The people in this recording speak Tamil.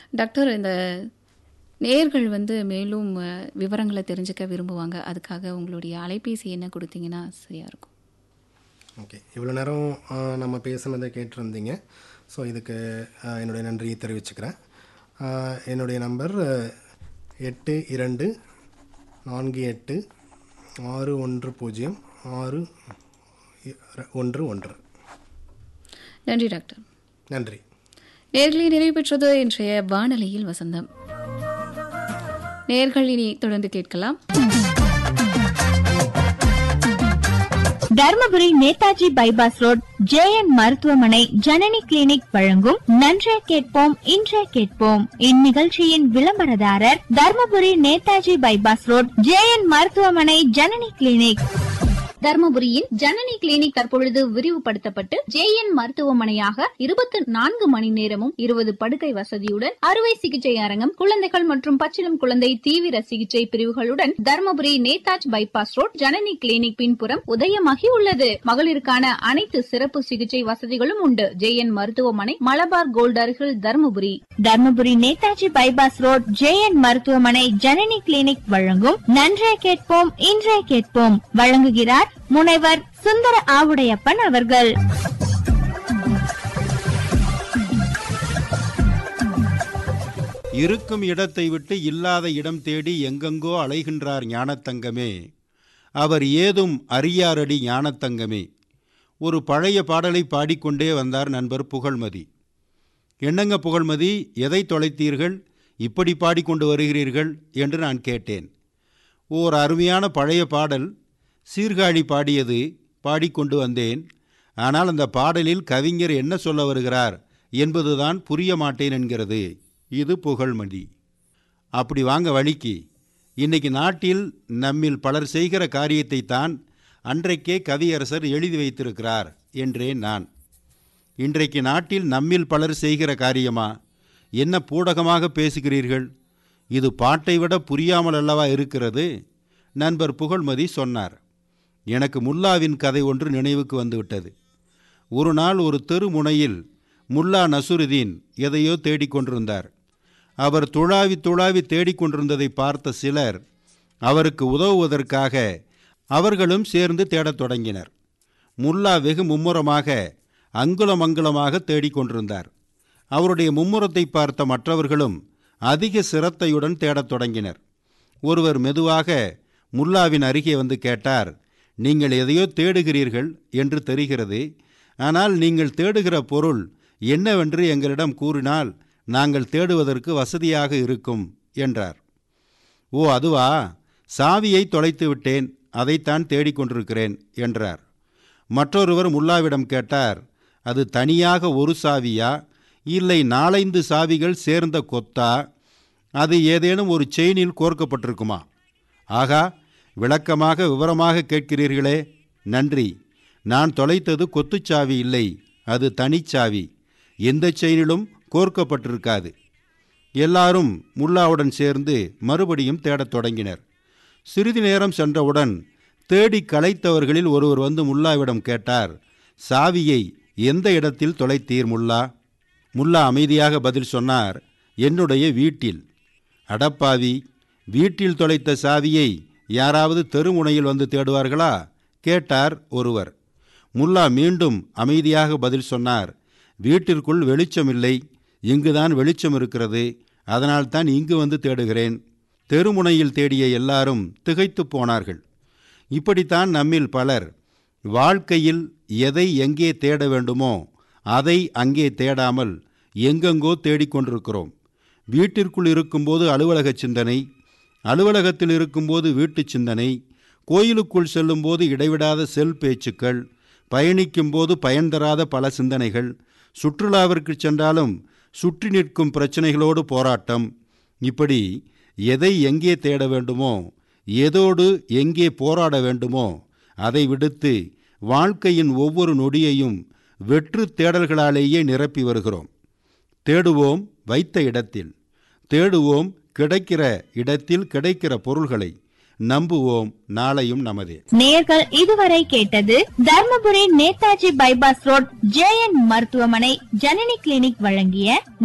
டாக்டர் இந்த நேயர்கள் வந்து மேலும் அ, விவரங்களை தெரிஞ்சுக்க விரும்புவாங்க அதுக்காக உங்களுடைய அலைபேசி என்ன கொடுத்தீங்கன்னா சரியா இருக்கும் ஓகே இவ்வளோ நேரம் ஆ, நம்ம பேசுனதை கேட்டிருந்தீங்க ஸோ இதுக்கு ஆ, என்னுடைய நன்றியை தெரிவிச்சுக்கிறேன் ஆ, என்னுடைய நம்பர் ஆ, எட்டு இரண்டு நான்கு எட்டு ஆறு ஒன்று பூஜ்ஜியம் ஆறு இ- ஒன்று ஒன்று நன்றி டாக்டர் நன்றி நேர்களை நிறைவு பெற்றது இன்றைய வானொலியில் வசந்தம் நேர்கள் இனி தொடர்ந்து கேட்கலாம் Dharmapuri Netaji bypass road JN மருத்துவமனை ஜனனி கிளினிக் வழங்கும் நன்றே கேட்போம் இன்றே கேட்போம் இந்நிகழ்ச்சியின் விளம்பரதாரர் Dharmapuri Netaji bypass road JN மருத்துவமனை ஜனனி கிளினிக் தர்மபுரியின் ஜனனி கிளினிக் தற்பொழுது விரிவுபடுத்தப்பட்டு ஜேஎன் மருத்துவமனையாக இருபத்தி நான்கு மணி நேரமும் இருபது படுக்கை வசதியுடன் அறுவை சிகிச்சை அரங்கம் குழந்தைகள் மற்றும் பச்சிளம் குழந்தை தீவிர சிகிச்சை பிரிவுகளுடன் Dharmapuri Netaji bypass road Janani clinic பின்புறம் உதயமாகி உள்ளது மகளிருக்கான அனைத்து சிறப்பு சிகிச்சை வசதிகளும் உண்டு ஜேஎன் மருத்துவமனை மலபார் கோல்ட் அருகில் Dharmapuri Dharmapuri Netaji bypass road JN மருத்துவமனை ஜனனி கிளினிக் வழங்கும் நன்றே கேட்போம் இன்றே கேட்போம் வழங்குகிறார் முனைவர் சுந்தர ஆவுடையப்பன் அவர்கள் இருக்கும் இடத்தை விட்டு இல்லாத இடம் தேடி எங்கெங்கோ அலைகின்றார் ஞானத்தங்கமே அவர் ஏதும் அறியாரடி ஞானத்தங்கமே ஒரு பழைய பாடலை பாடிக்கொண்டே வந்தார் நண்பர் புகழ்மதி என்னங்க புகழ்மதி எதை தொலைத்தீர்கள் இப்படி பாடிக்கொண்டு வருகிறீர்கள் என்று நான் கேட்டேன் ஓர் அருமையான பழைய பாடல் சீர்காழி பாடியது பாடிக்கொண்டு வந்தேன் ஆனால் அந்த பாடலில் கவிஞர் என்ன சொல்ல வருகிறார் என்பதுதான் புரிய மாட்டேன் என்கிறது இது புகழ்மதி அப்படி வாங்க வழிக்கு இன்னைக்கு நாட்டில் நம்மில் பலர் செய்கிற காரியத்தை தான் அன்றைக்கே கவியரசர் எழுதி வைத்திருக்கிறார் என்றேன் நான் இன்றைக்கு நாட்டில் நம்மில் பலர் செய்கிற காரியமா என்ன பூடகமாக பேசுகிறீர்கள் இது பாட்டை விட புரியாமல் அல்லவா இருக்கிறது நண்பர் புகழ்மதி சொன்னார் எனக்கு முல்லாவின் கதை ஒன்று நினைவுக்கு வந்துவிட்டது ஒரு நாள் ஒரு தெரு முனையில் முல்லா நசுருதீன் எதையோ தேடிக்கொண்டிருந்தார் அவர் துழாவி துழாவி தேடிக்கொண்டிருந்ததை பார்த்த சிலர் அவருக்கு உதவுவதற்காக அவர்களும் சேர்ந்து தேடத் தொடங்கினர் முல்லா வெகு மும்முரமாக அங்குலம் அங்குலமாக தேடிக்கொண்டிருந்தார் அவருடைய மும்முரத்தை பார்த்த மற்றவர்களும் அதிக சிரத்தையுடன் தேடத் தொடங்கினர் ஒருவர் மெதுவாக முல்லாவின் அருகே வந்து கேட்டார் நீங்கள் எதையோ தேடுகிறீர்கள் என்று தெரிகிறது ஆனால் நீங்கள் தேடுகிற பொருள் என்னவென்று எங்களிடம் கூறினால் நாங்கள் தேடுவதற்கு வசதியாக இருக்கும் என்றார் ஓ அதுவா சாவியை தொலைத்து விட்டேன் அதைத்தான் தேடிக்கொண்டிருக்கிறேன் என்றார் மற்றொருவர் முல்லாவிடம் கேட்டார் அது தனியாக ஒரு சாவியா இல்லை நாலைந்து சாவிகள் சேர்ந்த கொத்தா அது ஏதேனும் ஒரு செயினில் கோர்க்கப்பட்டிருக்குமா ஆகா விளக்கமாக விவரமாக கேட்கிறீர்களே நன்றி நான் தொலைத்தது கொத்துச்சாவி இல்லை அது தனிச்சாவி எந்த செயினிலும் கோர்க்கப்பட்டிருக்காது எல்லாரும் முல்லாவுடன் சேர்ந்து மறுபடியும் தேடத் தொடங்கினர் சிறிது நேரம் சென்றவுடன் தேடி களைத்தவர்களில் ஒருவர் வந்து முல்லாவிடம் கேட்டார் சாவியை எந்த இடத்தில் தொலைத்தீர் முல்லா முல்லா அமைதியாக பதில் சொன்னார் என்னுடைய வீட்டில் அடப்பாவி வீட்டில் தொலைத்த சாவியை யாராவது தெருமுனையில் வந்து தேடுவார்களா கேட்டார் ஒருவர் முல்லா மீண்டும் அமைதியாக பதில் சொன்னார் வீட்டிற்குள் வெளிச்சமில்லை இங்குதான் வெளிச்சம் இருக்கிறது அதனால்தான் இங்கு வந்து தேடுகிறேன் தெருமுனையில் தேடிய எல்லாரும் திகைத்துப் போனார்கள் இப்படித்தான் நம்மில் பலர் வாழ்க்கையில் எதை எங்கே தேட வேண்டுமோ அதை அங்கே தேடாமல் எங்கெங்கோ தேடிக்கொண்டிருக்கிறோம் வீட்டிற்குள் இருக்கும்போது அலுவலக சிந்தனை அலுவலகத்தில் இருக்கும்போது வீட்டுச் சிந்தனை கோயிலுக்குள் செல்லும்போது இடைவிடாத செல் பேச்சுக்கள் பயணிக்கும்போது பயன் தராத பல சிந்தனைகள் சுற்றுலாவிற்கு சென்றாலும் சுற்றி நிற்கும் பிரச்சனைகளோடு போராட்டம் இப்படி எதை எங்கே தேட வேண்டுமோ எதோடு எங்கே போராட வேண்டுமோ அதை விடுத்து வாழ்க்கையின் ஒவ்வொரு நொடியையும் வெற்று தேடல்களாலேயே நிரப்பி வருகிறோம் தேடுவோம் வைத்த இடத்தில் தேடுவோம் கிடைக்கிற இடத்தில் கிடைக்கிற பொருள்களை நம்புவோம் நாளையும் நமதே நேர்கள் இதுவரை கேட்டது Dharmapuri Netaji bypass road JN மருத்துவமனை ஜனனி கிளினிக் வழங்கிய